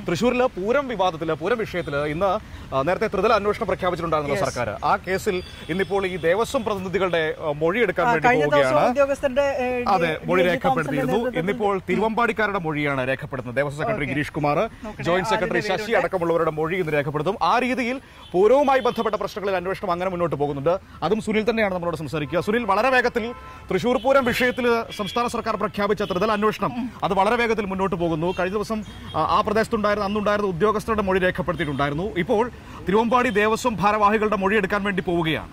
തൃശ്ശൂരിലെ പൂരം വിവാദത്തിൽ പൂരം വിഷയത്തിൽ ഇന്ന് ആ, നേരത്തെ ത്രിതല അന്വേഷണം പ്രഖ്യാപിച്ചിട്ടുണ്ടായിരുന്നല്ലോ സർക്കാർ ആ കേസിൽ ഇന്നിപ്പോൾ ഈ ദേവസ്വം പ്രതിനിധികളുടെ ആ, മൊഴിയെടുക്കാൻ വേണ്ടി കഴിഞ്ഞ ദിവസം പോവുകയാണ് ഉദ്യോഗസ്ഥരുടെ ഏ, അതെ ഡി- മൊഴി ഡി- ഡി രേഖപ്പെടുത്തിയിരുന്നു തോമസിന്റെ ഇന്നിപ്പോൾ തിരുവമ്പാടിക്കാരുടെ മൊഴിയാണ് രേഖപ്പെടുത്തുന്നത് Devaswom secretary Girish Kumar joint secretary Sasi അടക്കമുള്ളവരുടെ മൊഴി ഇന്ന് രേഖപ്പെടുത്തും ആ രീതിയിൽ പൂരവുമായി ബന്ധപ്പെട്ട പ്രശ്നങ്ങളിൽ അന്വേഷണം അങ്ങനെ മുന്നോട്ട് പോകുന്നുണ്ട് അതും സുനിൽ തന്നെയാണ് നമ്മളോട് സംസാരിക്കുക സുനിൽ വളരെ വേഗത്തിൽ തൃശൂർ പൂരം വിഷയത്തിൽ സംസ്ഥാന സർക്കാർ പ്രഖ്യാപിച്ച ത്രിതല അന്വേഷണം അത് വളരെ വേഗത്തിൽ മുന്നോട്ട് പോകുന്നു കഴിഞ്ഞ ദിവസം ആ, ആ പ്രദേശത്തുണ്ടായിരുന്ന അന്നുണ്ടായിരുന്ന ഉദ്യോഗസ്ഥരുടെ മൊഴി രേഖപ്പെടുത്തിയിട്ടുണ്ടായിരുന്നു ഇപ്പോൾ തിരുവമ്പാടി ദേവസ്വം ഭാരവാഹികളുടെ മൊഴി എടുക്കാൻ വേണ്ടി പോവുകയാണ്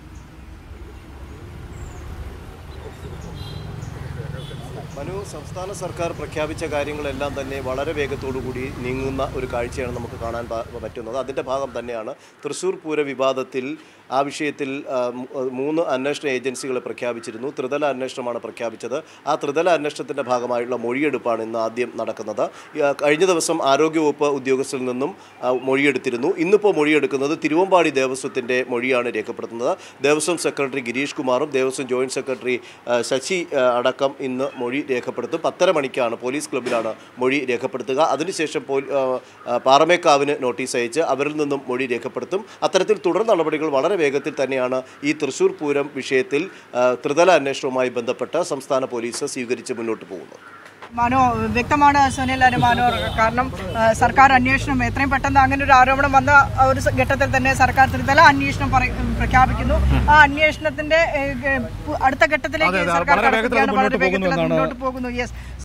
മനു സംസ്ഥാന സർക്കാർ പ്രഖ്യാപിച്ച കാര്യങ്ങളെല്ലാം തന്നെ വളരെ വേഗത്തോടുകൂടി നീങ്ങുന്ന ഒരു കാഴ്ചയാണ് നമുക്ക് കാണാൻ പ- പറ്റുന്നത് അതിൻ്റെ ഭാഗം തന്നെയാണ് തൃശ്ശൂർ പൂര വിവാദത്തിൽ ആ വിഷയത്തിൽ ആ, മൂ- മൂന്ന് അന്വേഷണ ഏജൻസികളെ പ്രഖ്യാപിച്ചിരുന്നു ത്രിതല അന്വേഷണമാണ് പ്രഖ്യാപിച്ചത് ആ ത്രിതല അന്വേഷണത്തിൻ്റെ ഭാഗമായുള്ള മൊഴിയെടുപ്പാണ് ഇന്ന് ആദ്യം നടക്കുന്നത് ഈ, ആ, കഴിഞ്ഞ ദിവസം ആരോഗ്യവകുപ്പ് ഉദ്യോഗസ്ഥരിൽ നിന്നും ആ, മൊഴിയെടുത്തിരുന്നു ഇന്നിപ്പോൾ മൊഴിയെടുക്കുന്നത് തിരുവമ്പാടി ദേവസ്വത്തിൻ്റെ മൊഴിയാണ് രേഖപ്പെടുത്തുന്നത് ദേവസ്വം സെക്രട്ടറി ഗിരീഷ് കുമാറും ദേവസ്വം ജോയിന്റ് സെക്രട്ടറി ആ, ശശി ആ, അടക്കം ഇന്ന് മൊഴി രേഖപ്പെടുത്തും പത്തര മണിക്കാണ് പോലീസ് ക്ലബ്ബിലാണ് മൊഴി രേഖപ്പെടുത്തുക അതിനുശേഷം പോലീ ആ, ആ, പാറമേക്കാവിന് നോട്ടീസ് അയച്ച് അവരിൽ നിന്നും മൊഴി രേഖപ്പെടുത്തും അത്തരത്തിൽ തുടർ നടപടികൾ വളരെ വേഗത്തിൽ തന്നെയാണ് ഈ തൃശൂർ പൂരം വിഷയത്തിൽ ആ, ത്രിതല അന്വേഷണവുമായി ബന്ധപ്പെട്ട് സംസ്ഥാന പോലീസ് സ്വീകരിച്ച് മുന്നോട്ട് പോകുന്നത് മനോ വ്യക്തമാണ് സുനിൽ അനുമാനോ കാരണം ആ, സർക്കാർ അന്വേഷണം എത്രയും പെട്ടെന്ന് അങ്ങനെ ഒരു ആരോപണം വന്ന ആ ഒരു സ- ഘട്ടത്തിൽ തന്നെ സർക്കാർ ത്രിതല അന്വേഷണം പറ- പ്രഖ്യാപിക്കുന്നു ആ അന്വേഷണത്തിന്റെ ഏ, ഏ, പു- അടുത്ത ഘട്ടത്തിലേക്ക് അതെ, അതെ, സർക്കാർ വളരെ വേഗത്തിൽ അത് കടക്കുകയാണ്. വളരെ മുന്നോട്ട് വേഗത്തിൽ അത് പോകുന്നു എന്നാണ് മുന്നോട്ട് പോകുന്നു യെസ്